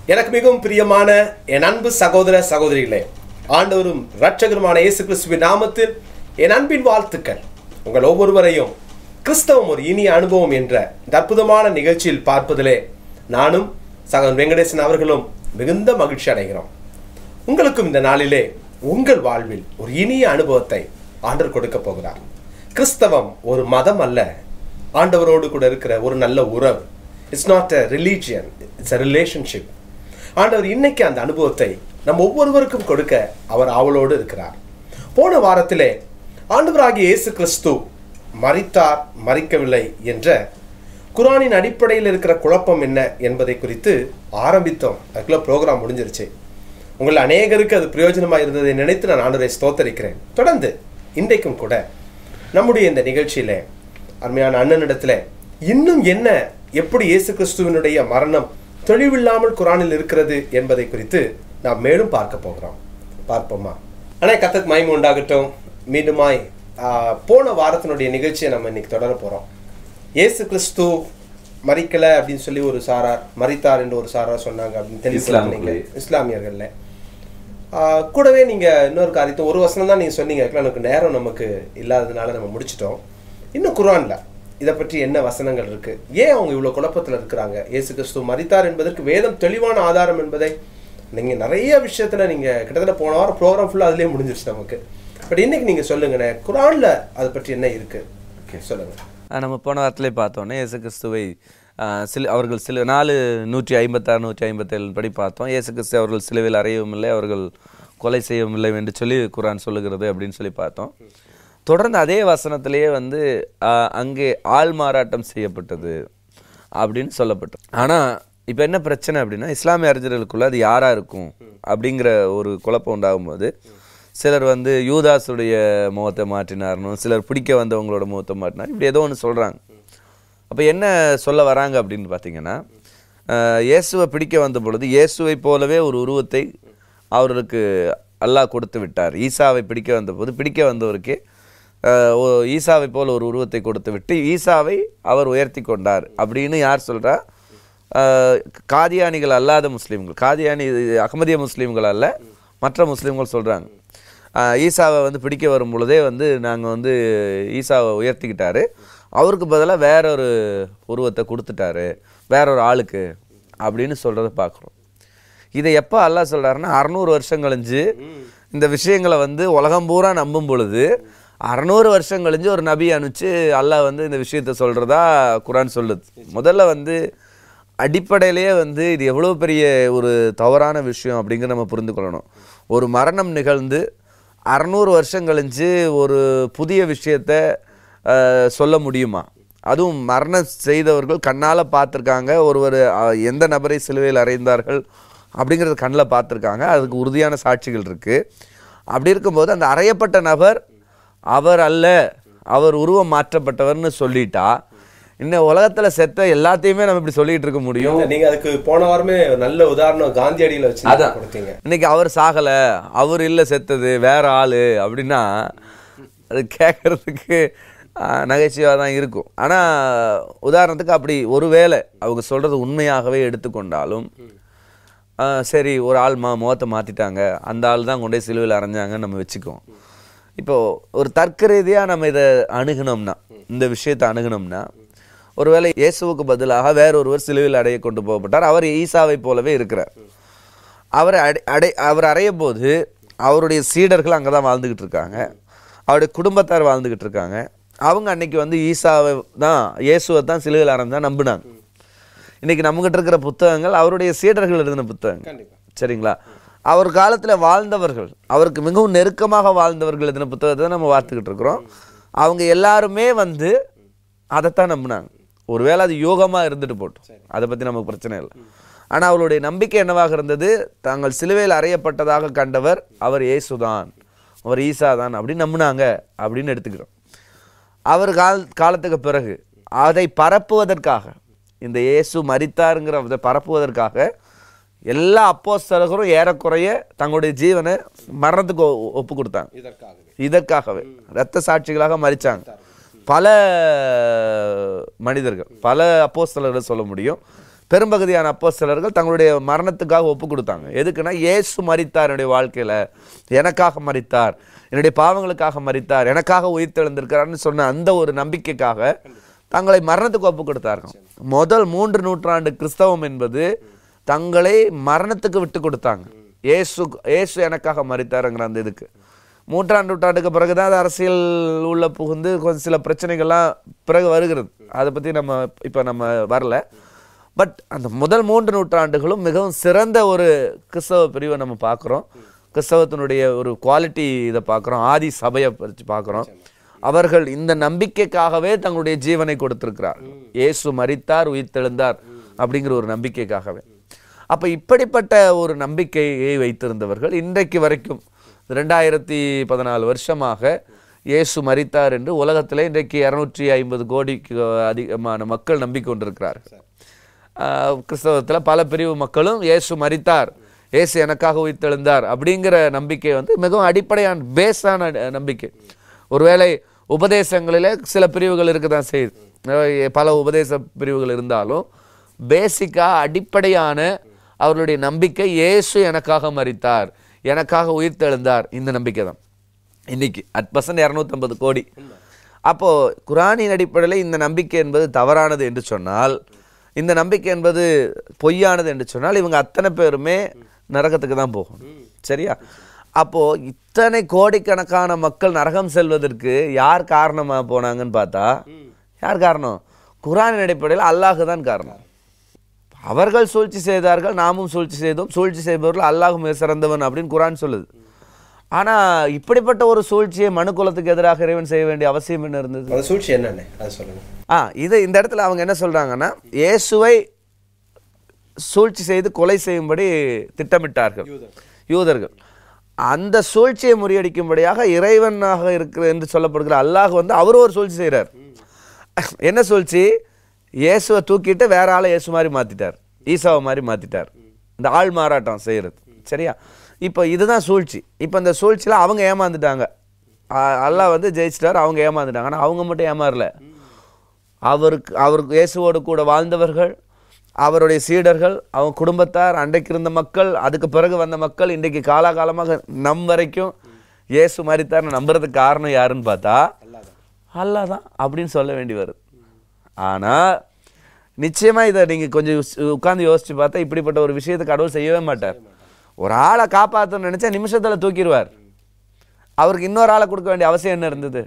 எனக்கு மிகவும் பிரியமான என் அன்பு சகோதர சகோதரிகளே ஆண்டவரும் இரட்சகருமான இயேசு கிறிஸ்துவின் நாமத்தில் என் அன்பின் வாழ்த்துக்கள் உங்கள் ஒவ்வொருவரையும் கிறிஸ்தவம் ஒரு இனிய அனுபவம் என்ற இந்த அற்புதமான நிகழ்ச்சியில் பார்ப்பதிலே நானும் சகோதரன் வெங்கடேசன் அவர்களும் மிகுந்த மகிழ்ச்சி அடைகிறோம் உங்களுக்கும் இந்த நாளிலே உங்கள் வாழ்வில் ஒரு இனிய அனுபவத்தை ஆண்டவர் கொடுக்க போகிறார் கிறிஸ்தவம் ஒரு மதம் அல்ல ஆண்டவரோடு கூட இருக்கிற ஒரு நல்ல உறவு it's not a religion it's a relationship ஆண்டவர் இன்னைக்கு அந்த அனுபவத்தை நம் ஒவ்வொருவருக்கும் கொடுக்க அவர் ஆவலோடு இருக்கிறார் போன வாரத்திலே ஆண்டவராகிய இயேசு கிறிஸ்து மரித்தார் மறிக்கவில்லை என்ற குரானின் அடிப்படையில் இருக்கிற குழப்பம் என்ன என்பதை குறித்து ஆரம்பித்தோம் அதுக்குள்ள ப்ரோக்ராம் முடிஞ்சிருச்சு உங்கள் அநேகருக்கு அது பிரயோஜனமாக இருந்ததை நினைத்து நான் ஆண்டவரை ஸ்தோத்தரிக்கிறேன் தொடர்ந்து இன்றைக்கும் கூட நம்முடைய இந்த நிகழ்ச்சியில அருமையான அண்ணனிடத்துல இன்னும் என்ன எப்படி இயேசு கிறிஸ்துவினுடைய மரணம் தெளிவில்லாமல் குரானில் இருக்கிறது என்பதை குறித்து நாம் மேலும் பார்க்க போகிறோம் பார்ப்போமா அண்ணா கத்தக்கு மயமு உண்டாகட்டும் மீண்டுமாய் ஆஹ், போன வாரத்தினுடைய நிகழ்ச்சியை நம்ம இன்னைக்கு தொடர போறோம் இயேசு கிறிஸ்து மறிக்கல அப்படின்னு சொல்லி ஒரு சாரார் மறித்தார் என்று ஒரு சாரார் சொன்னாங்க அப்படின்னு தெளிவுபடுத்தினீங்க இஸ்லாமியர்கள்ல ஆஹ், கூடவே நீங்க இன்னொரு காரியத்தை ஒரு வசனம் தான் நீங்க சொன்னீங்க actually எனக்கு நேரம் நமக்கு இல்லாததுனால நம்ம முடிச்சிட்டோம் இன்னும் குர்ஆன்ல இதை பற்றி என்ன வசனங்கள் இருக்கு ஏன் அவங்க இவ்வளவு குழப்பத்துல இருக்கிறாங்க இயேசு கிறிஸ்து மரித்தார் என்பதற்கு வேதம் தெளிவான ஆதாரம் என்பதை நீங்க நிறைய விஷயத்துல நீங்க கிட்டத்தட்ட போன வாரம் ப்ரோக்ராம் ஃபுல்லா அதுலயே முடிஞ்சிருச்சு நமக்கு பட் இன்னைக்கு நீங்க சொல்லுங்கண்ணே குர்ஆன்ல அதை பற்றி என்ன இருக்கு சொல்லுங்க ஆஹ் நம்ம போன வாரத்திலே பார்த்தோன்னே இயேசு கிறிஸ்துவை ஆஹ் சில அவர்கள் சில நாலு நூற்றி ஐம்பத்தாறு நூற்றி ஐம்பத்தேழு படி பார்த்தோம் இயேசு கிறிஸ்து அவர்கள் சிலுவையில் அறையவும் இல்லை அவர்கள் கொலை செய்யவும் இல்லை என்று சொல்லி குரான் சொல்லுகிறது அப்படின்னு சொல்லி பார்த்தோம் தொடர்ந்து அதே வசனத்திலேயே வந்து ஆஹ் அங்கே ஆள் மாறாட்டம் செய்யப்பட்டது அப்படின்னு சொல்லப்பட்டது ஆனால் இப்போ என்ன பிரச்சனை அப்படின்னா இஸ்லாமிய அறிஞர்களுக்குள்ள அது யாராக இருக்கும் அப்படிங்கிற ஒரு குழப்பம் உண்டாகும்போது சிலர் வந்து யூதாஸுடைய முகத்தை மாற்றினார்னும் சிலர் பிடிக்க வந்தவங்களோட முகத்தை மாற்றினார் இப்படி ஏதோ ஒன்று சொல்கிறாங்க அப்போ என்ன சொல்ல வராங்க அப்படின்னு பார்த்தீங்கன்னா ஆஹ் இயேசுவை பிடிக்க வந்த பொழுது இயேசுவை போலவே ஒரு உருவத்தை அவர்களுக்கு அல்லாஹ் கொடுத்து விட்டார் ஈசாவை பிடிக்க வந்தபோது பிடிக்க வந்தவருக்கு ஆஹ் ஓ- ஈசாவை போல ஒரு உருவத்தை கொடுத்து விட்டு ஈசாவை அவர் உயர்த்தி கொண்டார் அப்படின்னு யார் சொல்றா ஆஹ் காதியானிகள் அல்லாத முஸ்லீம்கள் காதியானி இது அகமதிய முஸ்லீம்கள் அல்ல மற்ற முஸ்லீம்கள் சொல்றாங்க ஆஹ் ஈசாவை வந்து பிடிக்க வரும் பொழுதே வந்து நாங்கள் வந்து ஈசாவை உயர்த்திக்கிட்டாரு அவருக்கு பதிலாக வேற ஒரு உருவத்தை கொடுத்துட்டாரு வேற ஒரு ஆளுக்கு அப்படின்னு சொல்றதை பார்க்குறோம் இதை எப்போ அல்லாஹ் சொல்றாருன்னா அறநூறு வருஷம் கழிஞ்சு இந்த விஷயங்களை வந்து உலகம் பூரா நம்பும் பொழுது அறநூறு வருஷம் கழிஞ்சு ஒரு நபி அனுப்பிச்சு அல்லாஹ் வந்து இந்த விஷயத்த சொல்றதா குரான் சொல்லுது முதல்ல வந்து அடிப்படையிலேயே வந்து இது எவ்வளோ பெரிய ஒரு தவறான விஷயம் அப்படிங்கிற நம்ம புரிந்து கொள்ளணும் ஒரு மரணம் நிகழ்ந்து அறநூறு வருஷம் கழிஞ்சு ஒரு புதிய விஷயத்த அஹ், சொல்ல முடியுமா அதுவும் மரணம் செய்தவர்கள் கண்ணால் பார்த்துருக்காங்க ஒருவர் அஹ், எந்த நபரை சிலுவையில் அறைந்தார்கள் அப்படிங்கிறது கண்ணில் பார்த்துருக்காங்க அதுக்கு உறுதியான சாட்சிகள் இருக்குது அப்படி இருக்கும்போது அந்த அறையப்பட்ட நபர் அவர் அல்ல அவர் உருவம் மாற்றப்பட்டவர்னு சொல்லிட்டா இன்னும் உலகத்தில் செத்த எல்லாத்தையுமே நம்ம இப்படி சொல்லிட்டு இருக்க முடியும் நீங்க அதுக்கு போன வாரமே ஒரு நல்ல உதாரணம் காந்தியடியில வச்சு அதான். கொடுத்தீங்க இன்னைக்கு அவர் சாகல அவர் இல்லை செத்தது வேற ஆளு அப்படின்னா அது கேட்கறதுக்கு நகைச்சுவையாக தான் இருக்கும் ஆனால் உதாரணத்துக்கு அப்படி ஒருவேளை அவங்க சொல்றது உண்மையாகவே எடுத்துக்கொண்டாலும் ஆ, சரி ஒரு ஆள் மா முகத்தை மாற்றிட்டாங்க அந்த ஆள் தான் கொண்டு போய் சிலுவையில் அரைஞ்சாங்கன்னு நம்ம வச்சுக்குவோம் இப்போ ஒரு தர்க்க ரீதியாக நம்ம இதை அணுகுனோம்னா இந்த விஷயத்தை அணுகுனோம்னா ஒருவேளை இயேசுவுக்கு பதிலாக வேற ஒருவர் சிலுவையில் அடைய கொண்டு போகப்பட்டார் அவர் ஈசாவை போலவே இருக்கிறார் அவர் அடை அடை அவர் அறையும் போது அவருடைய சீடர்கள் அங்கே தான் வாழ்ந்துக்கிட்டு இருக்காங்க அவருடைய குடும்பத்தார் வாழ்ந்துக்கிட்டு இருக்காங்க அவங்க அன்னைக்கு வந்து ஈசாவை தான் இயேசுவை தான் சிலுவையில் அறைஞ்சா நம்பினாங்க இன்னைக்கு நம்மகிட்ட இருக்கிற புத்தகங்கள் அவருடைய சீடர்கள் எழுதின புத்தகங்கள் கண்டிப்பா சரிங்களா அவர் காலத்தில் வாழ்ந்தவர்கள் அவருக்கு மிகவும் நெருக்கமாக வாழ்ந்தவர்கள் எழுதின புத்தகத்தை தான் நம்ம பார்த்துக்கிட்டு இருக்கிறோம் அவங்க எல்லாருமே வந்து அதைத்தான் நம்பினாங்க ஒருவேளை அது யோகமாக இருந்துட்டு போட்டோம் அதை பற்றி நமக்கு பிரச்சனை இல்லை ஆனால் அவருடைய நம்பிக்கை என்னவாக இருந்தது தாங்கள் சிலுவையில் அறையப்பட்டதாக கண்டவர் அவர் இயேசுதான் அவர் ஈசா தான் அப்படின்னு நம்பினாங்க அப்படின்னு எடுத்துக்கிறோம் அவர் கால் காலத்துக்கு பிறகு அதை பரப்புவதற்காக இந்த இயேசு மரித்தாருங்கிற அதை பரப்புவதற்காக எல்லா அப்போஸ்தலர்களும் ஏறக்குறைய தங்களுடைய ஜீவனை மரணத்துக்கு ஒ- ஒப்பு கொடுத்தாங்க இதற்காகவே இதற்காகவே இரத்த சாட்சிகளாக மரிச்சாங்க பல மனிதர்கள் பல அப்போஸ்தலர்களை சொல்ல முடியும் பெரும்பகுதியான அப்போஸ்தலர்கள் தங்களுடைய மரணத்துக்காக ஒப்பு கொடுத்தாங்க எதுக்குன்னா இயேசு மரித்தார் என்னுடைய வாழ்க்கையில எனக்காக மரித்தார் என்னுடைய பாவங்களுக்காக மரித்தார் எனக்காக உயிர் தெழுந்திருக்கிறார்னு சொன்ன அந்த ஒரு நம்பிக்கைக்காக தங்களை மரணத்துக்கு ஒப்பு கொடுத்தார்கள் முதல் மூன்று நூற்றாண்டு கிறிஸ்தவம் என்பது தங்களை மரணத்துக்கு விட்டு கொடுத்தாங்க இயேசு இயேசு எனக்காக மரித்தாருங்கிற அந்த இதுக்கு மூன்றாண்டு நூற்றாண்டுக்கு பிறகுதான் அது அரசியல் உள்ள புகுந்து கொஞ்சம் சில பிரச்சனைகள்லாம் பிறகு வருகிறது அதை பற்றி நம்ம இப்போ நம்ம வரல பட் அந்த முதல் மூன்று நூற்றாண்டுகளும் மிகவும் சிறந்த ஒரு கிறிஸ்தவ பிரிவை நம்ம பார்க்குறோம் கிறிஸ்தவத்தினுடைய ஒரு குவாலிட்டி இதை பார்க்குறோம் ஆதி சபையை பற்றி பார்க்குறோம் அவர்கள் இந்த நம்பிக்கைக்காகவே தங்களுடைய ஜீவனை கொடுத்திருக்கிறார் இயேசு மரித்தார் உயிர்த்தெழுந்தார் அப்படிங்கிற ஒரு நம்பிக்கைக்காகவே அப்ப இப்படிப்பட்ட ஒரு நம்பிக்கையை வைத்திருந்தவர்கள் இன்றைக்கு வரைக்கும் ரெண்டாயிரத்தி பதினாலு வருஷமாக இயேசு மரித்தார் என்று உலகத்திலே இன்றைக்கு இரநூற்றி ஐம்பது கோடிக்கு அதிகமான மக்கள் நம்பிக்கொண்டிருக்கிறார்கள் ஆஹ் கிறிஸ்தவத்தில் பல பிரிவு மக்களும் இயேசு மரித்தார் இயேசு எனக்காக உயிர்த்தெழுந்தார் அப்படிங்கிற நம்பிக்கை வந்து மிகவும் அடிப்படையான பேஸான நம்பிக்கை ஒருவேளை உபதேசங்களிலே சில பிரிவுகள் இருக்க தான் செய்யுது அஹ் பல உபதேச பிரிவுகள் இருந்தாலும் பேசிக்காக அடிப்படையான அவர்களுடைய நம்பிக்கை இயேசு எனக்காக மரித்தார் எனக்காக உயிர்த்தெழுந்தார் இந்த நம்பிக்கை தான் இன்னைக்கு அட் பர்சன்ட் இரநூத்தம்பது கோடி அப்போ குரானின் அடிப்படையில் இந்த நம்பிக்கை என்பது தவறானது என்று சொன்னால் இந்த நம்பிக்கை என்பது பொய்யானது என்று சொன்னால் இவங்க அத்தனை பேருமே நரகத்துக்கு தான் போகணும் சரியா அப்போ இத்தனை கோடிக்கணக்கான மக்கள் நரகம் செல்வதற்கு யார் காரணமா போனாங்கன்னு பார்த்தா யார் காரணம் குரானின் அடிப்படையில் அல்லாஹ் தான் காரணம் அவர்கள் சூழ்ச்சி செய்தார்கள் நாமும் சூழ்ச்சி செய்தோம் சூழ்ச்சி செய்பவர்கள் அல்லாஹ் மிக சிறந்தவன் அப்படின்னு குரான் சொல்லுது ஆனா இப்படிப்பட்ட ஒரு சூழ்ச்சியை மனு குலத்துக்கு எதிராக இறைவன் செய்ய வேண்டிய அவசியம் என்ன இருந்தது அந்த சூழ்ச்சி என்னண்ணே அதை சொல்லுங்க ஆ இது இந்த இடத்துல அவங்க என்ன சொல்றாங்கன்னா இயேசுவை சூழ்ச்சி செய்து கொலை செய்யும்படி திட்டமிட்டார்கள் யூதர்கள் அந்த சூழ்ச்சியை முறியடிக்கும்படியாக இறைவனாக இருக்கிற என்று சொல்லப்படுகிற அல்லாஹ் வந்து அவர் ஒரு சூழ்ச்சி செய்கிறார் என்ன சூழ்ச்சி இயேசுவை தூக்கிட்டு வேற ஆளை இயேசு மாதிரி மாத்திட்டார் ஈசாவை மாதிரி மாத்திட்டார் இந்த ஆள் மாறாட்டம் செய்யறது சரியா இப்போ இதுதான் சூழ்ச்சி இப்போ இந்த சூழ்ச்சியில் அவங்க ஏமாந்துட்டாங்க அ- அல்லாஹ் வந்து ஜெயிச்சிட்டார் அவங்க ஏமாந்துட்டாங்க ஆனால் அவங்க மட்டும் ஏமாறல அவருக்கு அவருக்கு இயேசுவோடு கூட வாழ்ந்தவர்கள் அவருடைய சீடர்கள் அவங்க குடும்பத்தார் அன்றைக்கு இருந்த மக்கள் அதுக்கு பிறகு வந்த மக்கள் இன்றைக்கு காலாகாலமாக நம் வரைக்கும் இயேசு மரித்தார்னு நம்புறதுக்கு காரணம் யாருன்னு பார்த்தா அல்லாஹ் தான் அப்படின்னு சொல்ல வேண்டி வருது ஆனால் நிச்சயமா இதை நீங்க கொஞ்சம் உட்கார்ந்து யோசிச்சு பார்த்தா இப்படிப்பட்ட ஒரு விஷயத்தை கடவுள் செய்யவே மாட்டார் ஒரு ஆளை காப்பாற்றணும்னு நினைச்சா நிமிஷத்துல தூக்கிடுவார் அவருக்கு இன்னொரு ஆளை கொடுக்க வேண்டிய அவசியம் என்ன இருந்தது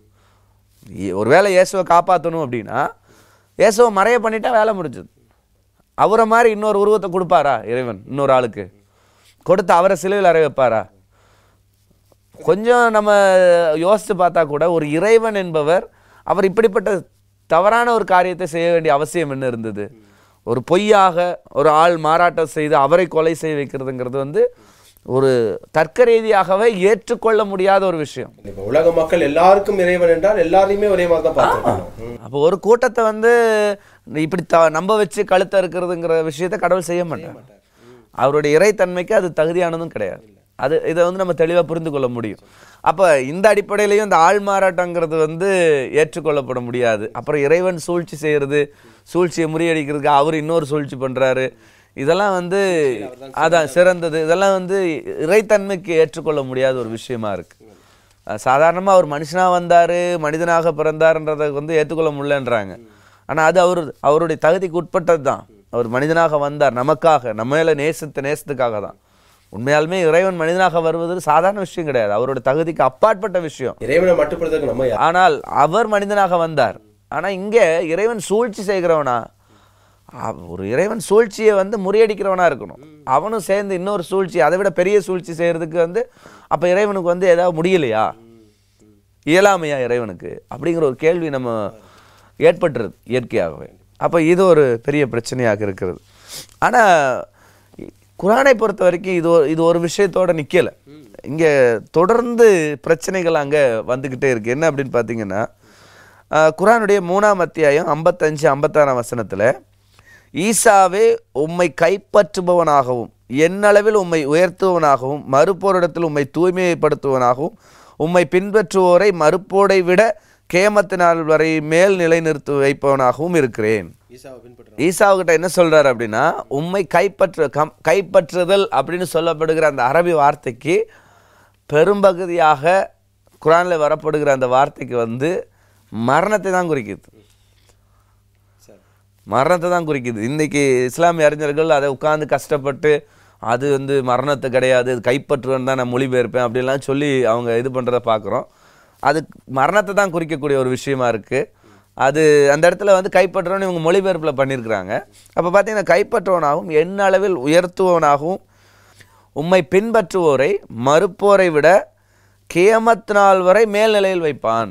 இ- ஒருவேளை இயேசுவை காப்பாற்றணும் அப்படின்னா இயேசுவை மறைய பண்ணிட்டா வேலை முடிஞ்சது அவரை மாதிரி இன்னொரு உருவத்தை கொடுப்பாரா இறைவன் இன்னொரு ஆளுக்கு கொடுத்து அவரை சிலுவையில் அறை வைப்பாரா கொஞ்சம் நம்ம யோசித்து பார்த்தா கூட ஒரு இறைவன் என்பவர் அவர் இப்படிப்பட்ட தவறான ஒரு காரியத்தை செய்ய வேண்டிய அவசியம் என்ன இருந்தது ஒரு பொய்யாக ஒரு ஆள் மாறாட்டம் செய்து அவரை கொலை செய்ய வைக்கிறதுங்கிறது வந்து ஒரு தர்க்க ரீதியாகவே ஏற்றுக்கொள்ள முடியாத ஒரு விஷயம் இப்போ உலக மக்கள் எல்லாருக்கும் இறைவன் என்றால் எல்லாரையுமே ஒரே மாதிரி தான் பார்த்துருக்கணும் அப்போ ஒரு கூட்டத்தை வந்து இப்படி த நம்ப வச்சு கழுத்த இருக்கிறதுங்கிற விஷயத்தை கடவுள் செய்ய மாட்டார் அவருடைய இறைத்தன்மைக்கு அது தகுதியானதும் கிடையாது அது இதை வந்து நம்ம தெளிவாக புரிந்து கொள்ள முடியும் அப்போ இந்த அடிப்படையிலையும் இந்த ஆள் மாறாட்டங்கிறது வந்து ஏற்றுக்கொள்ளப்பட முடியாது அப்புறம் இறைவன் சூழ்ச்சி செய்யறது சூழ்ச்சியை முறியடிக்கிறதுக்கு அவர் இன்னொரு சூழ்ச்சி பண்றாரு இதெல்லாம் வந்து அதான் சிறந்தது இதெல்லாம் வந்து இறைத்தன்மைக்கு ஏற்றுக்கொள்ள முடியாத ஒரு விஷயமா இருக்கு அஹ் சாதாரணமா அவர் மனுஷனா வந்தாரு மனிதனாக பிறந்தாருன்றதை வந்து ஏற்றுக்கொள்ள முடியலன்றாங்க ஆனா அது அவர் அவருடைய தகுதிக்கு உட்பட்டது தான் அவர் மனிதனாக வந்தார் நமக்காக நம்ம மேல நேசத்த நேசத்துக்காக தான் உண்மையாலுமே இறைவன் மனிதனாக வருவது சாதாரண விஷயம் கிடையாது அவருடைய தகுதிக்கு அப்பாற்பட்ட விஷயம் இறைவனை மட்டுப்படுத்துறதுக்கு நம்ம யார்? ஆனால் அவர் மனிதனாக வந்தார் ஆனா இங்கே இறைவன் சூழ்ச்சி செய்கிறவனா அவ- ஒரு இறைவன் சூழ்ச்சியை வந்து முறியடிக்கிறவனா இருக்கணும் அவனும் சேர்ந்து இன்னொரு சூழ்ச்சி அதை விட பெரிய சூழ்ச்சி செய்யறதுக்கு வந்து அப்ப இறைவனுக்கு வந்து ஏதாவது முடியலையா இயலாமையா இறைவனுக்கு அப்படிங்கிற ஒரு கேள்வி நம்ம ஏற்பட்டுருது இயற்கையாகவே அப்ப இது ஒரு பெரிய பிரச்சனையாக இருக்கிறது ஆனா குரானை பொறுத்த வரைக்கும் இது ஒரு இது ஒரு விஷயத்தோட நிக்கல இங்க தொடர்ந்து பிரச்சனைகள் அங்க வந்துகிட்டே இருக்கு என்ன அப்படின்னு பார்த்தீங்கன்னா ஆஹ், குரானுடைய மூணாம் அத்தியாயம் ஐம்பத்தஞ்சு ஐம்பத்தாறாம் வசனத்துல ஈசாவே உம்மை கைப்பற்றுபவனாகவும் எண்ணளவில் உம்மை உயர்த்துவனாகவும் மறுப்போரிடத்தில் உம்மை தூய்மைப்படுத்துவனாகவும் உம்மை பின்பற்றுவோரை மறுப்போரை விட கேமத்தினால் வரை மேல் நிலைநிறுத்தி வைப்பவனாகவும் இருக்கிறேன் ஈசாவை பின்பற்ற ஈசாவுக்கிட்ட என்ன சொல்றாரு அப்படின்னா உண்மை கைப்பற்று கம் கைப்பற்றுதல் அப்படின்னு சொல்லப்படுகிற அந்த அரபி வார்த்தைக்கு பெரும்பகுதியாக குரானில் வரப்படுகிற அந்த வார்த்தைக்கு வந்து மரணத்தை தான் குறிக்குது சரி மரணத்தை தான் குறிக்குது இன்னைக்கு இஸ்லாமிய அறிஞர்கள் அதை உட்கார்ந்து கஷ்டப்பட்டு அது வந்து மரணத்தை கிடையாது இது கைப்பற்றுவன் தான் நான் மொழிபெயர்ப்பேன் அப்படிலாம் சொல்லி அவங்க இது பண்ணுறத பார்க்குறோம் அது மரணத்தை தான் குறிக்கக்கூடிய ஒரு விஷயமா இருக்குது அது அந்த இடத்துல வந்து கைப்பற்றுவன் இவங்க மொழிபெயர்ப்பில் பண்ணியிருக்கிறாங்க அப்போ பார்த்தீங்கன்னா கைப்பற்றுவனாகவும் எண்ண அளவில் உயர்த்துவனாகவும் உம்மை பின்பற்றுவோரை மறுப்போரை விட கியமத் நாள் வரை மேல்நிலையில் வைப்பான்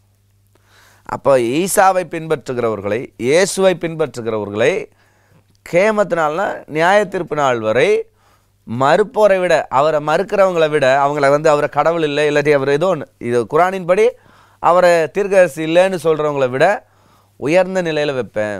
அப்போ ஈசாவை பின்பற்றுகிறவர்களை இயேசுவை பின்பற்றுகிறவர்களை கேமத்து நாள்னா நியாய தீர்ப்பு நாள் வரை மறுப்போரை விட அவரை மறுக்கிறவங்களை விட அவங்கள வந்து அவரை கடவுள் இல்லை இல்லாட்டி அவர் ஏதோ ஒன்று இது குரானின்படி அவரை தீர்க்கரசி இல்லைன்னு சொல்கிறவங்கள விட உயர்ந்த நிலையில் வைப்பேன்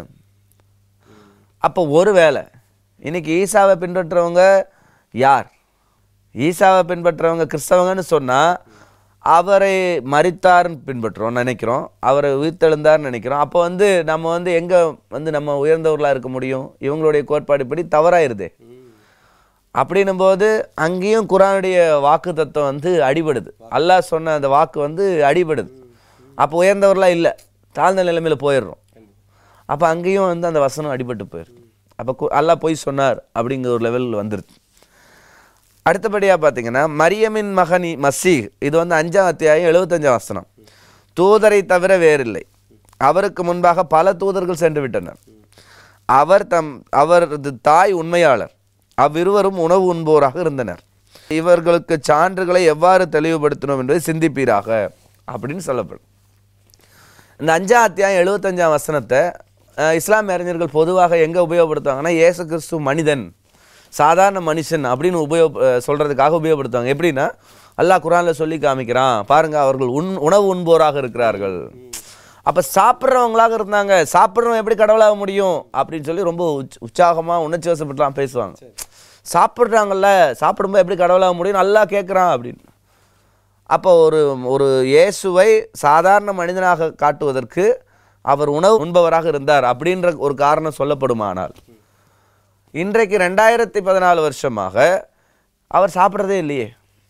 அப்போ ஒரு வேளை இன்னைக்கு ஈசாவை பின்பற்றுறவங்க யார் ஈசாவை பின்பற்றுறவங்க கிறிஸ்தவங்கன்னு சொன்னால் அவரை மறித்தார்னு பின்பற்றுறோம் நினைக்கிறோம் அவரை உயிர்த்தெழுந்தார்னு நினைக்கிறோம் அப்போ வந்து நம்ம வந்து எங்கே வந்து நம்ம உயர்ந்தவர்களாக இருக்க முடியும் இவங்களுடைய கோட்பாடு படி தவறாயிருதே அப்படின்னும் போது அங்கேயும் குரானுடைய வாக்கு தத்துவம் வந்து அடிபடுது அல்லாஹ் சொன்ன அந்த வாக்கு வந்து அடிபடுது அப்போ உயர்ந்தவர்களாக இல்லை தாழ்ந்த நிலைமையில போயிடுறோம் அப்போ அங்கேயும் வந்து அந்த வசனம் அடிபட்டு போயிடும் அப்போ கு- அல்லாஹ் போய் சொன்னார் அப்படிங்கிற ஒரு லெவல் வந்துருது அடுத்தபடியாக பார்த்தீங்கன்னா மரியமின் மகனி மசீஹ் இது வந்து அஞ்சாம் அத்தியாயம் எழுபத்தஞ்சாம் வசனம் தூதரை தவிர வேறில்லை அவருக்கு முன்பாக பல தூதர்கள் சென்று விட்டனர் அவர் தம் அவரது தாய் உண்மையாளர் அவ்விருவரும் உணவு உண்போராக இருந்தனர் இவர்களுக்கு சான்றுகளை எவ்வாறு தெளிவுபடுத்தணும் என்பதை சிந்திப்பீராக அப்படின்னு சொல்லப்படும் இந்த அஞ்சாம் அத்தியாயம் எழுபத்தஞ்சாம் வசனத்தை அஹ், இஸ்லாமிய அறிஞர்கள் பொதுவாக எங்கே உபயோகப்படுத்துவாங்கன்னா இயேசு கிறிஸ்து மனிதன் சாதாரண மனுஷன் அப்படின்னு உபயோக அஹ், சொல்றதுக்காக உபயோகப்படுத்துவாங்க எப்படின்னா அல்லாஹ் குரானில் சொல்லி காமிக்கிறான் பாருங்க அவர்கள் உண் உணவு உண்போராக இருக்கிறார்கள் அப்போ சாப்பிட்றவங்களாக இருந்தாங்க சாப்பிட்றவங்க எப்படி கடவுளாக முடியும் அப்படின்னு சொல்லி ரொம்ப உச் உற்சாகமாக உணர்ச்சி வசப்பட்டுலாம் பேசுவாங்க சாப்பிட்றாங்கல்ல சாப்பிடும்போது எப்படி கடவுளாக முடியும் நல்லா கேட்குறான் அப்படின்னு அப்போ ஒரு ஒரு இயேசுவை சாதாரண மனிதனாக காட்டுவதற்கு அவர் உணவு உண்பவராக இருந்தார் அப்படின்ற ஒரு காரணம் சொல்லப்படுமானால் இன்றைக்கு ரெண்டாயிரத்தி பதினாலு வருஷமாக அவர் சாப்பிட்றதே இல்லையே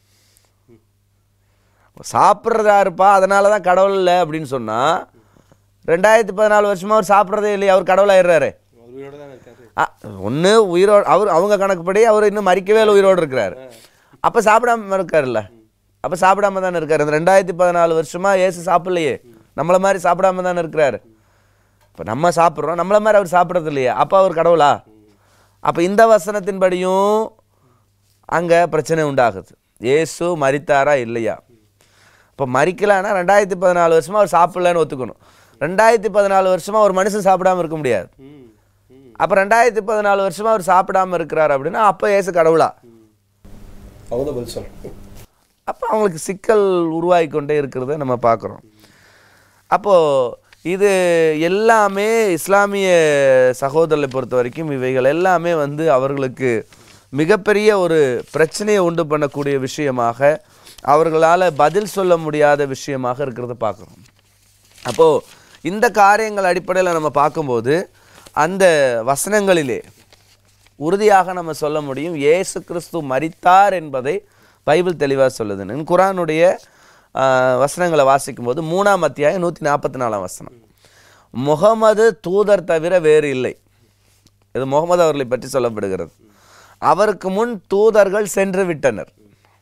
சாப்பிட்றதா இருப்பா அதனால தான் கடவுள் இல்லை அப்படின்னு சொன்னால் ரெண்டாயிரத்தி பதினாலு வருஷமா அவர் சாப்பிட்றதே இல்லையே அவர் கடவுளாயிடுறாரு உயிரோட தான் இருக்காரு ஒன்று உயிரோடு அவர் அவங்க கணக்குப்படி அவர் இன்னும் மறிக்கவே இல்லை உயிரோடு இருக்கிறார் அப்போ சாப்பிடாம இருக்காருல்ல அப்போ சாப்பிடாம தானே இருக்காரு இந்த ரெண்டாயிரத்தி பதினாலு வருஷமா ஏசு சாப்பிடலையே நம்மள மாதிரி சாப்பிடாம தானே இருக்கிறாரு இப்போ நம்ம சாப்பிட்றோம் நம்மள மாதிரி அவர் சாப்பிட்றது இல்லையே அப்போ அவர் கடவுளா அப்போ இந்த வசனத்தின்படியும் அங்கே பிரச்சனை உண்டாகுது இயேசு மரித்தாரா இல்லையா இப்போ மறிக்கலான்னா ரெண்டாயிரத்தி பதினாலு வருஷமா அவர் சாப்பிடலன்னு ஒத்துக்கணும் ரெண்டாயிரத்தி பதினாலு வருஷமா ஒரு மனுஷன் சாப்பிடாம இருக்க முடியாது ம் ம் அப்போ ரெண்டாயிரத்தி பதினாலு வருஷமா அவர் சாப்பிடாம இருக்கிறார் அப்படின்னா அப்போ ஏசு கடவுளா அவங்க தான் பதில் சொல்லணும் அப்போ அவங்களுக்கு சிக்கல் உருவாகி கொண்டே இருக்கிறத நம்ம பார்க்குறோம் அப்போது இது எல்லாமே இஸ்லாமிய சகோதரரை பொறுத்த வரைக்கும் இவைகள் எல்லாமே வந்து அவர்களுக்கு மிகப்பெரிய ஒரு பிரச்சனையை உண்டு பண்ணக்கூடிய விஷயமாக அவர்களால் பதில் சொல்ல முடியாத விஷயமாக இருக்கிறத பார்க்குறோம் அப்போது இந்த காரியங்கள் அடிப்படையில் நம்ம பார்க்கும்போது அந்த வசனங்களிலே உறுதியாக நம்ம சொல்ல முடியும் இயேசு கிறிஸ்து மரித்தார் என்பதை பைபிள் தெளிவாக சொல்லுதுன்னு குரானுடைய ஆஹ், வசனங்களை வாசிக்கும்போது மூணாம் அத்தியாயம் நூற்றி நாற்பத்தி நாலாம் வசனம் முகமது தூதர் தவிர வேறு இல்லை இது முகமது அவர்களை பற்றி சொல்லப்படுகிறது அவருக்கு முன் தூதர்கள் சென்று விட்டனர்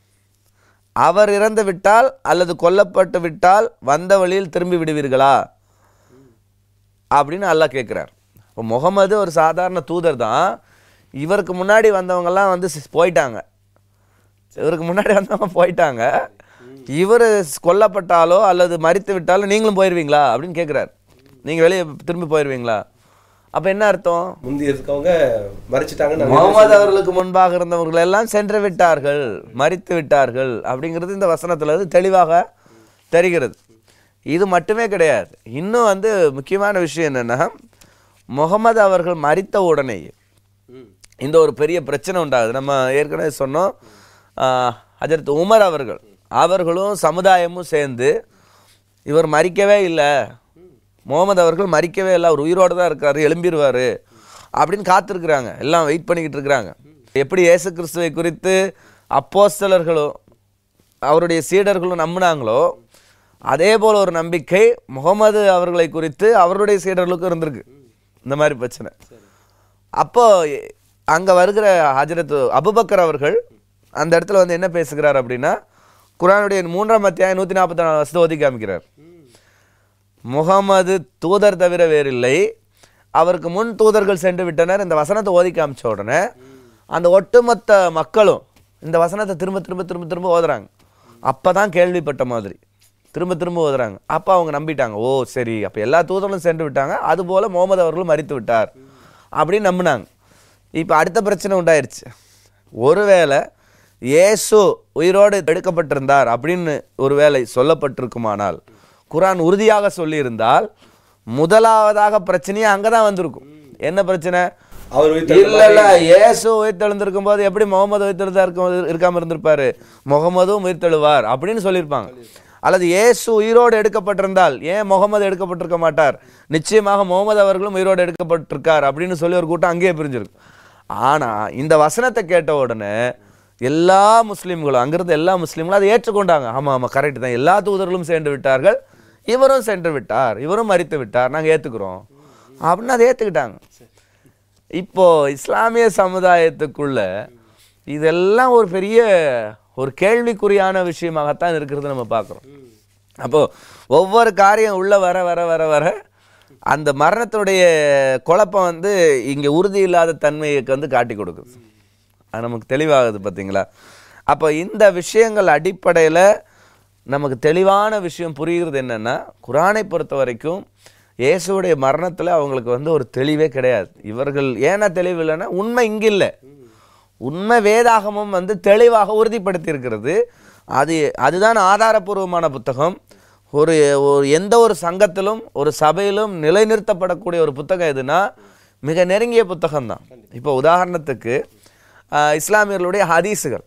அவர் இறந்து விட்டால் அல்லது கொல்லப்பட்டு விட்டால் வந்த வழியில் திரும்பி விடுவீர்களா அப்படின்னு அல்லாஹ் கேட்குறார் இப்போ முகமது ஒரு சாதாரண தூதர் தான் இவருக்கு முன்னாடி வந்தவங்கெல்லாம் வந்து சி- போயிட்டாங்க இவருக்கு முன்னாடி வந்தவங்க போயிட்டாங்க இவர் கொல்லப்பட்டாலோ அல்லது மரித்து விட்டாலோ நீங்களும் போயிடுவீங்களா அப்படின்னு கேட்குறாரு நீங்கள் வெளியே திரும்பி போயிடுவீங்களா அப்போ என்ன அர்த்தம் முந்தி இருக்கவங்க மறைச்சிட்டாங்க முகமது அவர்களுக்கு முன்பாக இருந்தவர்கள் எல்லாம் சென்று விட்டார்கள் மரித்து விட்டார்கள் அப்படிங்கிறது இந்த வசனத்துல இருந்து தெளிவாக தெரிகிறது இது மட்டுமே கிடையாது இன்னும் வந்து முக்கியமான விஷயம் என்னன்னா முகமது அவர்கள் மரித்த உடனேயே ம் இந்த ஒரு பெரிய பிரச்சனை உண்டாகுது நம்ம ஏற்கனவே சொன்னோம் ஹஜரத் உமர் அவர்கள் அவர்களும் சமுதாயமும் சேர்ந்து இவர் மறிக்கவே இல்லை முகமது அவர்கள் மறிக்கவே இல்லை அவர் உயிரோடு தான் இருக்காரு எழும்பிடுவார் அப்படின்னு காத்திருக்கிறாங்க எல்லாம் வெயிட் பண்ணிக்கிட்டு இருக்கிறாங்க எப்படி இயேசு கிறிஸ்துவை குறித்து அப்போஸ்தலர்களும் அவருடைய சீடர்களும் நம்பினாங்களோ அதே போல் ஒரு நம்பிக்கை முகமது அவர்களை குறித்து அவருடைய சீடர்களுக்கும் இருந்திருக்கு இந்த மாதிரி பிரச்சனை அப்போ அங்கே வருகிற ஹஜரத் அபுபக்கர் அவர்கள் அந்த இடத்துல வந்து என்ன பேசுகிறார் அப்படின்னா குரானுடைய மூன்றாம் அத்தியாயம் நூற்றி நாற்பத்தி நாலு வருஷத்தை ஒதுக்கி காமிக்கிறார் முகமது தூதர் தவிர வேறில்லை அவருக்கு முன் தூதர்கள் சென்று விட்டனர் இந்த வசனத்தை ஓதி காமிச்ச உடனே அந்த ஒட்டுமொத்த மக்களும் இந்த வசனத்தை திரும்ப திரும்ப திரும்ப திரும்ப ஓதுறாங்க அப்போ தான் கேள்விப்பட்ட மாதிரி திரும்ப திரும்ப ஓதுறாங்க அப்போ அவங்க நம்பிட்டாங்க ஓ சரி அப்போ எல்லா தூதர்களும் சென்று விட்டாங்க அதுபோல் முகமது அவர்களும் மறித்து விட்டார் அப்படின்னு நம்பினாங்க இப்போ அடுத்த பிரச்சனை உண்டாயிருச்சு ஒருவேளை இயேசு உயிரோடு எடுக்கப்பட்டிருந்தார் அப்படின்னு ஒருவேளை சொல்லப்பட்டிருக்குமானால் குரான் உறுதியாக சொல்லியிருந்தால் முதலாவதாக பிரச்சனையே அங்கே தான் வந்திருக்கும் என்ன பிரச்சனை அவர் உயிர் இல்ல இல்ல இயேசு உயிர்த்தெழுந்திருக்கும் போது எப்படி முகமது உயிர்த்தெழுதா இருக்க இருக்காம இருந்திருப்பாரு முகமதும் உயிர்த்தெழுவார் அப்படின்னு சொல்லியிருப்பாங்க அல்லது இயேசு உயிரோடு எடுக்கப்பட்டிருந்தால் ஏன் முகமது எடுக்கப்பட்டிருக்க மாட்டார் நிச்சயமாக முகமது அவர்களும் உயிரோடு எடுக்கப்பட்டிருக்கார் அப்படின்னு சொல்லி ஒரு கூட்டம் அங்கேயே பிரிஞ்சிருக்கு ஆனா இந்த வசனத்தை கேட்ட உடனே எல்லா முஸ்லீம்களும் அங்கிருந்த எல்லா முஸ்லீம்களும் அதை ஏற்றுக்கொண்டாங்க ஆமா ஆமா கரெக்ட் தான் எல்லா தூதர்களும் சென்று விட்டார்கள் இவரும் சென்று விட்டார் இவரும் மறித்து விட்டார் நாங்க ஏத்துக்கிறோம் அப்படின்னு அதை ஏத்துக்கிட்டாங்க இப்போ இஸ்லாமிய சமுதாயத்துக்குள்ள இதெல்லாம் ஒரு பெரிய ஒரு கேள்விக்குறியான விஷயமாகத்தான் இருக்கிறது நம்ம பார்க்குறோம் அப்போ ஒவ்வொரு காரியம் உள்ள வர வர வர வர அந்த மரணத்துடைய குழப்பம் வந்து இங்க உறுதி இல்லாத தன்மைக்கு வந்து காட்டி கொடுக்குது அது நமக்கு தெளிவாகுது பார்த்தீங்களா அப்போ இந்த விஷயங்கள் அடிப்படையில் நமக்கு தெளிவான விஷயம் புரிகிறது என்னன்னா குரானை பொறுத்த வரைக்கும் இயேசுவுடைய மரணத்தில் அவங்களுக்கு வந்து ஒரு தெளிவே கிடையாது இவர்கள் ஏன்னா தெளிவு இல்லைன்னா உண்மை இங்க இல்லை உண்மை வேதாகமம் வந்து தெளிவாக உறுதிப்படுத்தி இருக்கிறது அது அதுதான் ஆதாரபூர்வமான புத்தகம் ஒரு ஒரு எந்த ஒரு சங்கத்திலும் ஒரு சபையிலும் நிலைநிறுத்தப்படக்கூடிய ஒரு புத்தகம் எதுனா மிக நெருங்கிய புத்தகம்தான் இப்போ உதாரணத்துக்கு ஆஹ், இஸ்லாமியர்களுடைய ஹதீஸுகள்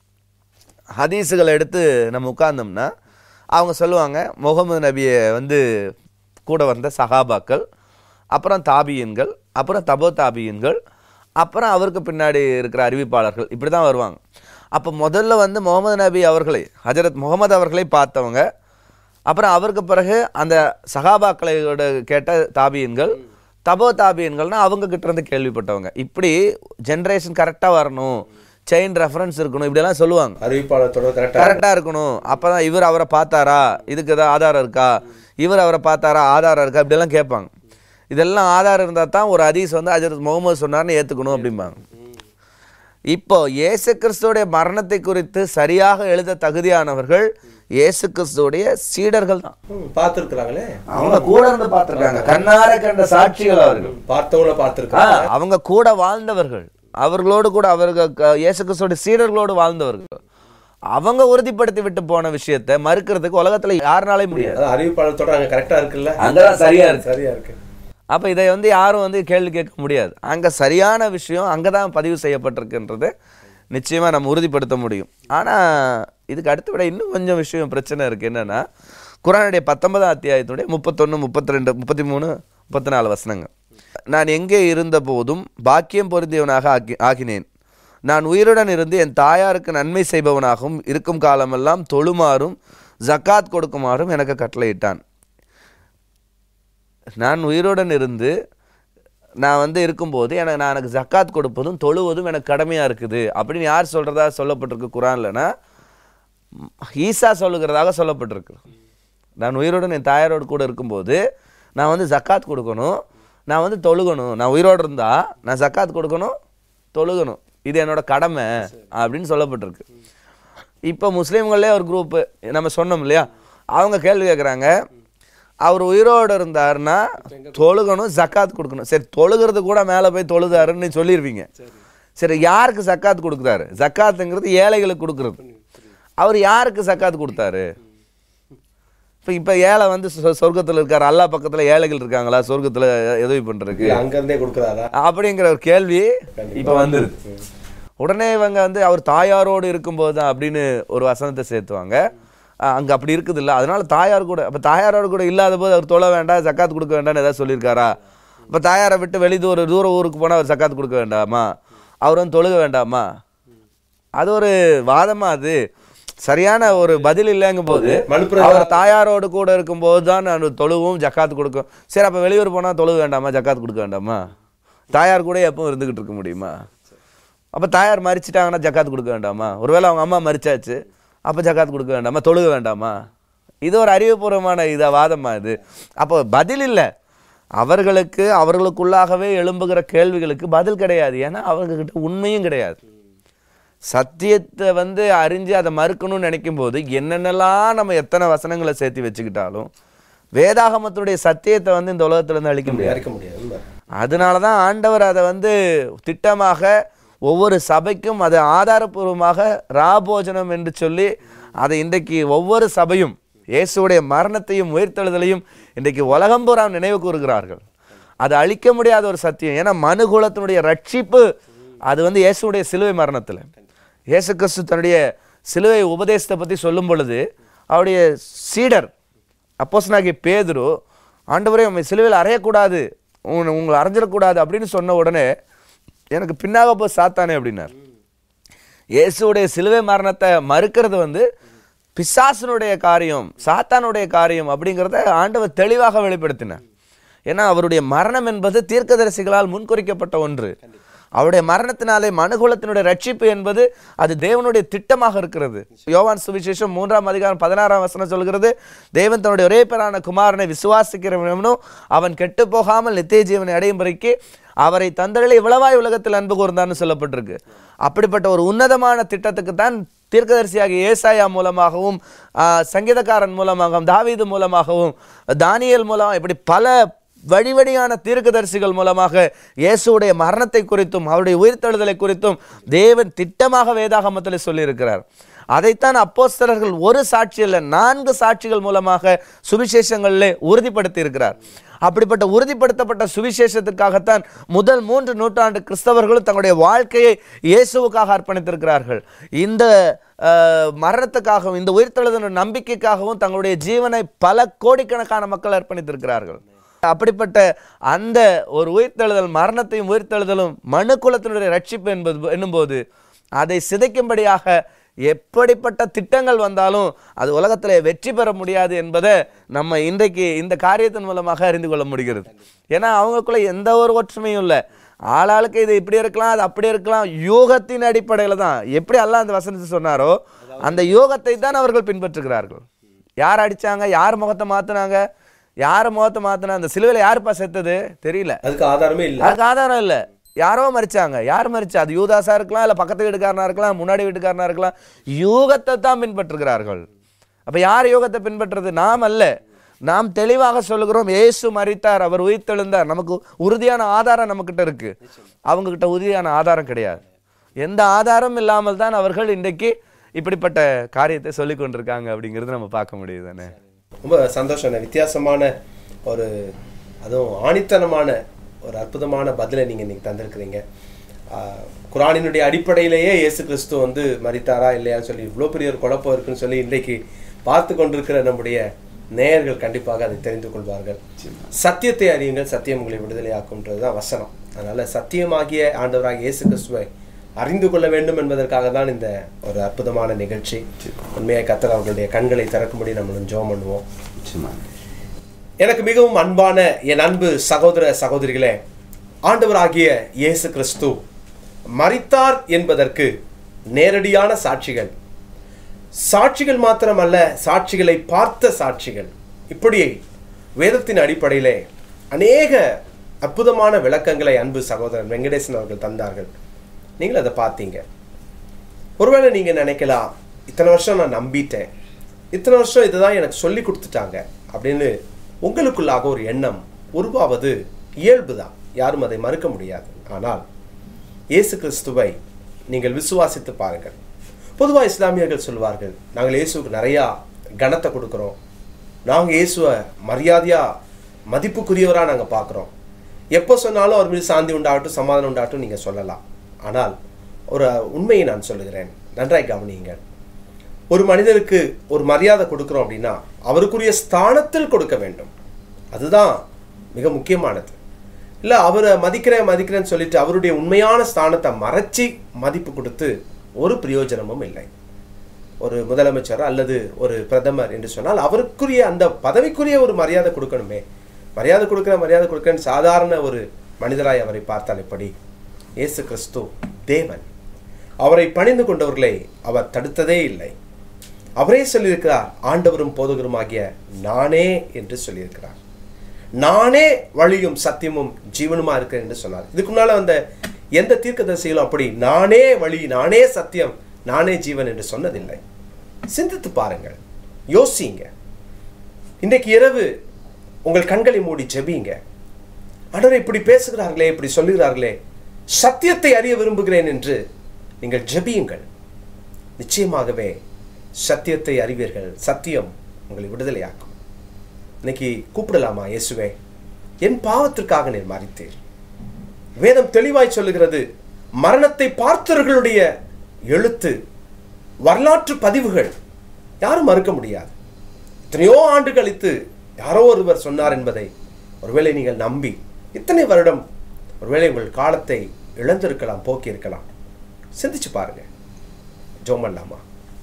ஹதீஸுகளை எடுத்து நம்ம உட்கார்ந்தோம்னா அவங்க சொல்லுவாங்க முகமது நபியை வந்து கூட வந்த சஹாபாக்கள் அப்புறம் தாபியன்கள் அப்புறம் தபோ தாபியன்கள் அப்புறம் அவருக்கு பின்னாடி இருக்கிற அறிவிப்பாளர்கள் இப்படி தான் வருவாங்க அப்போ முதல்ல வந்து முகமது நபி அவர்களை ஹஜரத் முகமது அவர்களை பார்த்தவங்க அப்புறம் அவருக்கு பிறகு அந்த சகாபாக்களோட கேட்ட தாபியன்கள் தபோ தாபியன்கள்னா அவங்க கிட்ட இருந்து கேள்விப்பட்டவங்க இப்படி ஜென்ரேஷன் கரெக்டாக வரணும் செயின் ரெஃபரன்ஸ் இருக்கணும் இப்படியெல்லாம் சொல்லுவாங்க அறிவிப்பாளர் தொடர் கரெக்டா கரெக்டாக இருக்கணும் அப்பதான் இவர் அவரை பார்த்தாரா இதுக்கு ஏதாவது ஆதாரம் இருக்கா இவர் அவரை பார்த்தாரா ஆதாரம் இருக்கா இப்படியெல்லாம் கேட்பாங்க இதெல்லாம் ஆதாரம் இருந்தால் தான் ஒரு ஹதீஸ் வந்து ஹஜரத் முகமது சொன்னார்னு ஏற்றுக்கணும் அப்படிம்பாங்க இப்போ இயேசு கிறிஸ்துவோடைய மரணத்தை குறித்து சரியாக எழுத தகுதியானவர்கள் இயேசு கிறிஸ்துவோடைய சீடர்கள் தான் பார்த்துருக்குறாங்களே அவங்க கூட இருந்து பார்த்துருக்காங்க கண்ணார கண்ட சாட்சிகள் அவர்கள் பார்த்தவங்கள ஆ, பார்த்துருக்காங்க அவங்க கூட வாழ்ந்தவர்கள் அவர்களோடு கூட அவர்கள் க- இயேசு கிறிஸ்துவோட சீடர்களோடு வாழ்ந்தவர்கள் அவங்க உறுதிப்படுத்தி விட்டு போன விஷயத்தை மறுக்கிறதுக்கு உலகத்துல யாருனாலே முடியாது அதான் அறிவிப்பாளர் தொடர் அங்க கரெக்டா இருக்குல்ல அங்கதான் சரியா இருக்கு சரியா இருக்கு அப்ப இதை வந்து யாரும் வந்து கேள்வி கேட்க முடியாது அங்க சரியான விஷயம் அங்கதான் பதிவு செய்யப்பட்டிருக்குன்றது நிச்சயமா நம்ம உறுதிப்படுத்த முடியும் ஆனா இதுக்கு அடுத்த விட இன்னும் கொஞ்சம் விஷயம் பிரச்சனை இருக்கு என்னன்னா குரானுடைய பத்தொன்பதாம் அத்தியாயத்துடைய முப்பத்தொன்னு முப்பத்தி ரெண்டு முப்பத்தி மூணு முப்பத்தி நாலு வசனங்கள் நான் எங்கே இருந்த போதும் பாக்கியம் பொருந்தியவனாக ஆக்கி ஆகினேன் நான் உயிருடன் இருந்து என் தாயாருக்கு நன்மை செய்பவனாகவும் இருக்கும் காலமெல்லாம் தொழுமாறும் ஜக்காத் கொடுக்குமாறும் எனக்கு கட்டளையிட்டான் நான் உயிருடன் இருந்து நான் வந்து இருக்கும்போது எனக்கு நான் எனக்கு ஜக்காத் கொடுப்பதும் தொழுவதும் எனக்கு கடமையாக இருக்குது அப்படின்னு யார் சொல்கிறதா சொல்லப்பட்டிருக்கு குரான்லனா ஈசா சொல்லுகிறதாக சொல்லப்பட்டிருக்கு நான் உயிருடன் என் தாயாரோடு கூட இருக்கும்போது நான் வந்து ஜக்காத் கொடுக்கணும் நான் வந்து தொழுகணும் நான் உயிரோடு இருந்தா நான் ஜக்காத் கொடுக்கணும் தொழுகணும் இது என்னோட கடமை அப்படின்னு சொல்லப்பட்டிருக்கு இப்போ முஸ்லீம்களே ஒரு குரூப்பு நம்ம சொன்னோம் இல்லையா அவங்க கேள்வி கேட்குறாங்க அவர் உயிரோடு இருந்தாருன்னா தொழுகணும் ஜக்காத் கொடுக்கணும் சரி தொழுகிறது கூட மேலே போய் தொழுதாருன்னு சொல்லிடுவீங்க சரி யாருக்கு ஜக்காத் கொடுக்குறாரு ஜக்காத்துங்கிறது ஏழைகளுக்கு கொடுக்குறது அவர் யாருக்கு ஜக்காத் கொடுத்தாரு இப்போ இப்போ ஏழை வந்து சொ- சொர்க்கத்துல இருக்காரு அல்லா பக்கத்துல ஏழைகள் இருக்காங்களா சொர்க்கத்துல உதவி பண்றதுக்கு இல்ல, அங்க இருந்தே கொடுக்குறாரா அப்படிங்கிற ஒரு கேள்வி இப்போ வந்துருது உடனே இவங்க வந்து அவர் தாயாரோடு இருக்கும்போது தான் அப்படின்னு ஒரு வசனத்தை சேர்த்துவாங்க அங்கே அப்படி இருக்குது இல்லை அதனால தாயார் கூட அப்போ தாயாரோட கூட இல்லாத போது அவர் தொழ வேண்டாம் ஜக்காத் கொடுக்க வேண்டாம்னு ஏதாவது சொல்லியிருக்காரா இப்போ தாயாரை விட்டு வெளி தூர தூர ஊருக்கு போனால் அவர் ஜக்காத் கொடுக்க வேண்டாமா அவர் வந்து தொழுக வேண்டாமா அது ஒரு வாதமா அது சரியான ஒரு பதில் இல்லைங்கும் போது மனுப்புற அவர் தாயாரோடு கூட இருக்கும்போது தான் நான் தொழுவும் ஜக்காத் கொடுக்கும் சரி அப்போ வெளியூர் போனால் தொழுக வேண்டாமா ஜக்காத் கொடுக்க வேண்டாமா தாயார் கூட எப்பவும் இருந்துகிட்டு இருக்க முடியுமா அப்போ தாயார் மறிச்சிட்டாங்கன்னா ஜக்காத் கொடுக்க வேண்டாமா ஒருவேளை அவங்க அம்மா மறிச்சாச்சு அப்போ ஜக்காத் கொடுக்க வேண்டாமா தொழுக வேண்டாமா இது ஒரு அறிவுபூர்வமான இதா வாதமா இது அப்போ பதில் இல்லை அவர்களுக்கு அவர்களுக்குள்ளாகவே எழும்புகிற கேள்விகளுக்கு பதில் கிடையாது ஏன்னா அவர்கிட்ட உண்மையும் கிடையாது சத்தியத்தை வந்து அறிஞ்சு அதை மறுக்கணும்னு நினைக்கும் போது என்னென்னலாம் நம்ம எத்தனை வசனங்களை சேர்த்து வச்சுக்கிட்டாலும் வேதாகமத்துடைய சத்தியத்தை வந்து இந்த உலகத்துல அழிக்க முடியாது இருக்க முடியாது உண்மை. அதனால தான் ஆண்டவர் அதை வந்து திட்டமாக ஒவ்வொரு சபைக்கும் அதை ஆதாரபூர்வமாக ராபோஜனம் என்று சொல்லி அதை இன்றைக்கு ஒவ்வொரு சபையும் இயேசுவுடைய மரணத்தையும் உயிர்த்தெழுதலையும் இன்றைக்கு உலகம் பூரா நினைவு கூறுகிறார்கள் அது அழிக்க முடியாத ஒரு சத்தியம் ஏன்னா மனுகுலத்தினுடைய ரட்சிப்பு அது வந்து இயேசுவுடைய சிலுவை மரணத்தில் இயேசு கிறிஸ்து தன்னுடைய சிலுவை உபதேசத்தை பற்றி சொல்லும் பொழுது அவருடைய சீடர் அப்போஸ்னாகிய பேதுரு ஆண்டவரே உண்மை சிலுவையில் அறையக்கூடாது உங்களை உங்களை அரைஞ்சிடக்கூடாது அப்படின்னு சொன்ன உடனே எனக்கு பின்னாக போ சாத்தானே அப்படின்னார் இயேசுவுடைய சிலுவை மரணத்தை மறுக்கிறது வந்து பிசாசனுடைய காரியம் சாத்தானுடைய காரியம் அப்படிங்கிறத ஆண்டவர் தெளிவாக வெளிப்படுத்தினார் ஏன்னா அவருடைய மரணம் என்பது தீர்க்கதரிசிகளால் முன்குறிக்கப்பட்ட ஒன்று அவருடைய மரணத்தினாலே மனுகுலத்தினுடைய ரட்சிப்பு என்பது அது தேவனுடைய திட்டமாக இருக்கிறது யோவான் சுவிசேஷம் மூன்றாம் அதிகாரம் பதினாறாம் வசனம் சொல்கிறது தேவன் தன்னுடைய ஒரே பேரான குமாரனை விசுவாசிக்கிறவனும் அவன் கெட்டு போகாமல் நித்திய ஜீவனை அடையும் வரைக்கு அவரை தந்தரில் இவ்வளவாய் உலகத்தில் அன்பு கூர்ந்தான்னு சொல்லப்பட்டிருக்கு அப்படிப்பட்ட ஒரு உன்னதமான திட்டத்துக்கு தான் தீர்க்கதரிசியாகிய ஏசாயா மூலமாகவும் ஆ, சங்கீதக்காரன் மூலமாகவும் தாவீது மூலமாகவும் தானியேல் மூலம் இப்படி பல வழி வழியான தீர்க்கதரிசிகள் மூலமாக இயேசுவுடைய மரணத்தை குறித்தும் அவருடைய உயிர்த்தெழுதலை குறித்தும் தேவன் திட்டமாக வேதாகமத்தில் சொல்லியிருக்கிறார் அதைத்தான் அப்போஸ்தலர்கள் ஒரு சாட்சி அல்ல நான்கு சாட்சிகள் மூலமாக சுவிசேஷங்களிலே உறுதிப்படுத்தி இருக்கிறார் அப்படிப்பட்ட உறுதிப்படுத்தப்பட்ட சுவிசேஷத்துக்காகத்தான் முதல் மூன்று நூற்றாண்டு கிறிஸ்தவர்களும் தங்களுடைய வாழ்க்கையை இயேசுவுக்காக அர்ப்பணித்திருக்கிறார்கள் இந்த அஹ், மரணத்துக்காகவும் இந்த உயிர்த்தெழுதல் நம்பிக்கைக்காகவும் தங்களுடைய ஜீவனை பல கோடிக்கணக்கான மக்கள் அர்ப்பணித்திருக்கிறார்கள் அப்படிப்பட்ட அந்த ஒரு உயிர்த்தெழுதல் மரணத்தையும் உயிர்த்தெழுதலும் மனு குலத்தினுடைய ரட்சிப்பு என்பது என்னும்போது அதை சிதைக்கும்படியாக எப்படிப்பட்ட திட்டங்கள் வந்தாலும் அது உலகத்தில் வெற்றி பெற முடியாது என்பதை நம்ம இன்றைக்கு இந்த காரியத்தின் மூலமாக அறிந்து கொள்ள முடிகிறது ஏன்னா அவங்களுக்குள்ள எந்த ஒரு ஒற்றுமையும் இல்லை ஆளாளுக்கு இது இப்படி இருக்கலாம் அது அப்படி இருக்கலாம் யூகத்தின் அடிப்படையில் தான் எப்படி அல்லாஹ் அந்த வசனத்தை சொன்னாரோ அந்த யூகத்தை தான் அவர்கள் பின்பற்றுகிறார்கள் யார் அடிச்சாங்க யார் முகத்தை மாத்துனாங்க யார் முகத்தை மாத்துனா அந்த சிலுவையில் யாருப்பா செத்தது தெரியல அதுக்கு ஆதாரமே இல்ல அதுக்கு ஆதாரம் இல்லை யாரோ மறிச்சாங்க யார் மறிச்சா அது யூதாஸா இருக்கலாம் இல்லை பக்கத்து வீட்டுக்காரனா இருக்கலாம் முன்னாடி வீட்டுக்காரனா இருக்கலாம் யூகத்தை தான் பின்பற்றுகிறார்கள் அப்போ யார் யூகத்தை பின்பற்றுறது நாம் அல்ல நாம் தெளிவாக சொல்லுகிறோம் இயேசு மறித்தார் அவர் உயிர்த்தெழுந்தார் நமக்கு உறுதியான ஆதாரம் நம்மக்கிட்ட இருக்கு அவங்க கிட்ட உறுதியான ஆதாரம் கிடையாது எந்த ஆதாரம் இல்லாமல் தான் அவர்கள் இன்றைக்கு இப்படிப்பட்ட காரியத்தை சொல்லி கொண்டிருக்காங்க அப்படிங்கிறது நம்ம பார்க்க முடியுது தானே ரொம்ப சந்தோஷம் வித்தியாசமான ஒரு அதுவும் ஆணித்தனமான ஒரு அற்புதமான பதிலை நீங்க இன்னைக்கு தந்திருக்கிறீங்க ஆஹ், குரானினுடைய அடிப்படையிலேயே இயேசு கிறிஸ்து வந்து மரித்தாரா இல்லையான்னு சொல்லி இவ்வளோ பெரிய ஒரு குழப்பம் இருக்குன்னு சொல்லி இன்றைக்கு பார்த்து கொண்டிருக்கிற நம்முடைய நேயர்கள் கண்டிப்பாக அதை தெரிந்து கொள்வார்கள் சத்தியத்தை அறியுங்கள் சத்தியம் உங்களை விடுதலையாக்கும்ன்றது தான் வசனம் அதனால சத்தியமாகிய ஆண்டவராகிய இயேசு கிறிஸ்துவை அறிந்து கொள்ள வேண்டும் என்பதற்காக தான் இந்த ஒரு அற்புதமான நிகழ்ச்சி உண்மையாக கத்தர் அவர்களுடைய கண்களை திறக்கும்படி நம்மளும் ஜெபம் பண்ணுவோம் எனக்கு மிகவும் அன்பான என் அன்பு சகோதர சகோதரிகளே ஆண்டவராகிய இயேசு கிறிஸ்து மரித்தார் என்பதற்கு நேரடியான சாட்சிகள் சாட்சிகள் மாத்திரமல்ல சாட்சிகளை பார்த்த சாட்சிகள் இப்படி வேதத்தின் அடிப்படையிலே அநேக அற்புதமான விளக்கங்களை அன்பு சகோதரன் வெங்கடேசன் அவர்கள் தந்தார்கள் நீங்கள் அதை பார்த்தீங்க ஒருவேளை நீங்க நினைக்கலாம் இத்தனை வருஷம் நான் நம்பிட்டேன் இத்தனை வருஷம் இதுதான் எனக்கு சொல்லி கொடுத்துட்டாங்க அப்படின்னு உங்களுக்குள்ளாக ஒரு எண்ணம் உருவாவது இயல்புதான் யாரும் அதை மறுக்க முடியாது ஆனால் இயேசு கிறிஸ்துவை நீங்கள் விசுவாசித்து பாருங்கள் பொதுவாக இஸ்லாமியர்கள் சொல்வார்கள் நாங்கள் இயேசுவுக்கு நிறையா கனத்தை கொடுக்குறோம் நாங்கள் இயேசுவை மரியாதையாக மதிப்புக்குரியவராக நாங்கள் பார்க்குறோம் எப்போ சொன்னாலும் அவர் மீது சாந்தி உண்டாகட்டும் சமாதானம் உண்டாகட்டும் நீங்கள் சொல்லலாம் ஆனால் ஒரு உண்மையை நான் சொல்லுகிறேன் நன்றாய் கவனியுங்கள் ஒரு மனிதருக்கு ஒரு மரியாதை கொடுக்குறோம் அப்படின்னா அவருக்குரிய ஸ்தானத்தில் கொடுக்க வேண்டும் அதுதான் மிக முக்கியமானது இல்லை அவரை மதிக்கிறேன் மதிக்கிறேன்னு சொல்லிட்டு அவருடைய உண்மையான ஸ்தானத்தை மறைச்சி மதிப்பு கொடுத்து ஒரு பிரயோஜனமும் இல்லை ஒரு முதலமைச்சர் அல்லது ஒரு பிரதமர் என்று சொன்னால் அவருக்குரிய அந்த பதவிக்குரிய ஒரு மரியாதை கொடுக்கணுமே மரியாதை கொடுக்குற மரியாதை கொடுக்குறேன்னு சாதாரண ஒரு மனிதராய் அவரை பார்த்தால் எப்படி இயேசு கிறிஸ்து தேவன் அவரை பணிந்து கொண்டவர்களை அவர் தடுத்ததே இல்லை அவரே சொல்லியிருக்கிறார் ஆண்டவரும் போதகருமாகிய நானே என்று சொல்லியிருக்கிறார் நானே வழியும் சத்தியமும் ஜீவனுமா இருக்கிறேன் என்று சொன்னார் இதுக்கு முன்னால அந்த எந்த தீர்க்கதரிசிகளும் அப்படி நானே வழி நானே சத்தியம் நானே ஜீவன் என்று சொன்னதில்லை சிந்தித்து பாருங்கள் யோசிங்க இன்றைக்கு இரவு உங்கள் கண்களை மூடி ஜெபிங்க ஆண்டவரே இப்படி பேசுகிறார்களே இப்படி சொல்லுகிறார்களே சத்தியத்தை அறிய விரும்புகிறேன் என்று நீங்கள் ஜெபியுங்கள் நிச்சயமாகவே சத்தியத்தை அறிவீர்கள் சத்தியம் உங்களை விடுதலையாக்கும் இன்னைக்கு கூப்பிடலாமா இயேசுவே என் பாவத்திற்காக நீர் மறித்தீர் வேதம் தெளிவாய் சொல்லுகிறது மரணத்தை பார்த்தவர்களுடைய எழுத்து வரலாற்று பதிவுகள் யாரும் மறுக்க முடியாது எத்தனையோ ஆண்டு கழித்து யாரோ ஒருவர் சொன்னார் என்பதை ஒருவேளை நீங்கள் நம்பி இத்தனை வருடம் ஒருவேளை உங்கள் காலத்தை இழந்திருக்கலாம் போக்கியிருக்கலாம் சிந்திச்சு பாருங்க ஜோம் பண்ணலாமா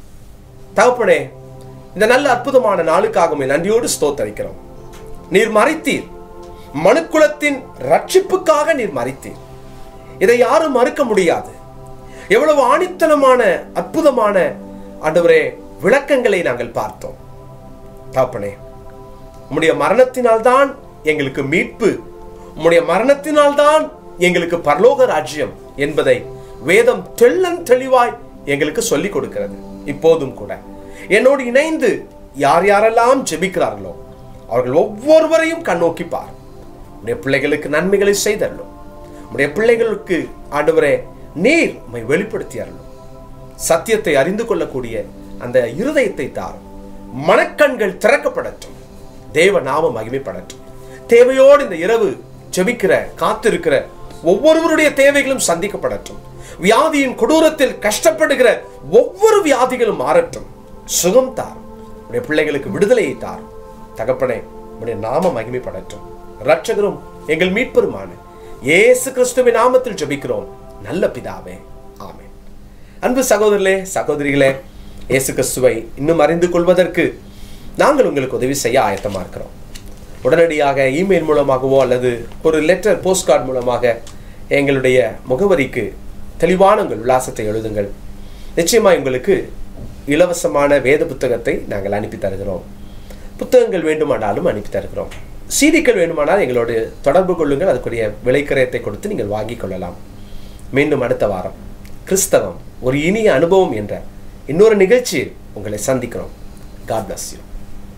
தகப்பனே இந்த நல்ல அற்புதமான நாளுக்காகவே நன்றியோடு ஸ்தோத்தரிக்கிறோம் நீர் மறைத்தீர் மனுக்குலத்தின் ரட்சிப்புக்காக நீர் மறைத்தீர் இதை யாரும் மறுக்க முடியாது எவ்வளவு ஆணித்தனமான அற்புதமான ஆண்டவரே விளக்கங்களை நாங்கள் பார்த்தோம் தாப்பனே உம்முடைய மரணத்தினால்தான் எங்களுக்கு மீட்பு உம்முடைய மரணத்தினால்தான் எங்களுக்கு பரலோக ராஜ்யம் என்பதை வேதம் தெள்ளன் தெளிவாய் எங்களுக்கு சொல்லிக் கொடுக்கிறது இப்போதும் கூட என்னோடு இணைந்து யார் யாரெல்லாம் ஜெபிக்கிறார்களோ அவர்கள் ஒவ்வொருவரையும் கண்ணோக்கி பார் உடைய பிள்ளைகளுக்கு நன்மைகளை செய்தரலும் உடைய பிள்ளைகளுக்கு ஆண்டவரே நீர் உம்மை வெளிப்படுத்தி அருளும் சத்தியத்தை அறிந்து கொள்ளக்கூடிய அந்த இருதயத்தை தாரும் மனக்கண்கள் திறக்கப்படட்டும் தேவ நாம மகிமைப்படட்டும் தேவையோடு இந்த இரவு ஜெபிக்கிற காத்திருக்கிற ஒவ்வொருவருடைய தேவைகளும் சந்திக்கப்படட்டும் வியாதியின் கொடூரத்தில் கஷ்டப்படுகிற ஒவ்வொரு வியாதிகளும் மாறட்டும் சுகம் தாரும் உடைய பிள்ளைகளுக்கு விடுதலையை தாரும் தகப்பனே உடைய நாம மகிமைப்படட்டும் ரட்சகரும் எங்கள் மீட்பெருமான இயேசு கிறிஸ்துவின் நாமத்தில் ஜெபிக்கிறோம் நல்ல பிதாவே ஆமென் அன்பு சகோதரர்களே சகோதரிகளே இயேசு கிறிஸ்துவை இன்னும் அறிந்து கொள்வதற்கு நாங்கள் உங்களுக்கு உதவி செய்ய ஆயத்தமாக இருக்கிறோம் உடனடியாக இமெயில் மூலமாகவோ அல்லது ஒரு லெட்டர் போஸ்ட் கார்டு மூலமாக எங்களுடைய முகவரிக்கு தெளிவான உங்கள் விலாசத்தை எழுதுங்கள் நிச்சயமாக உங்களுக்கு இலவசமான வேத புத்தகத்தை நாங்கள் அனுப்பி தருகிறோம் புத்தகங்கள் வேண்டுமானாலும் அனுப்பி தருகிறோம் சீடிக்கள் வேண்டுமானால் எங்களோடு தொடர்பு கொள்ளுங்கள் அதுக்குரிய விலைக்கரையத்தை கொடுத்து நீங்கள் வாங்கிக் கொள்ளலாம் மீண்டும் அடுத்த வாரம் கிறிஸ்தவம் ஒரு இனிய அனுபவம் என்ற இன்னொரு நிகழ்ச்சியில் உங்களை சந்திக்கிறோம் காட் bless you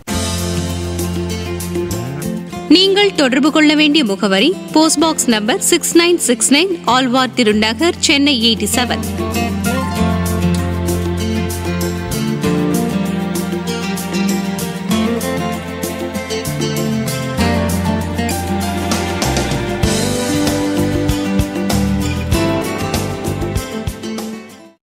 நீங்கள் தொடர்பு கொள்ள வேண்டிய முகவரி post box number six nine six nine Alwar Thirunagar Chennai eighty seven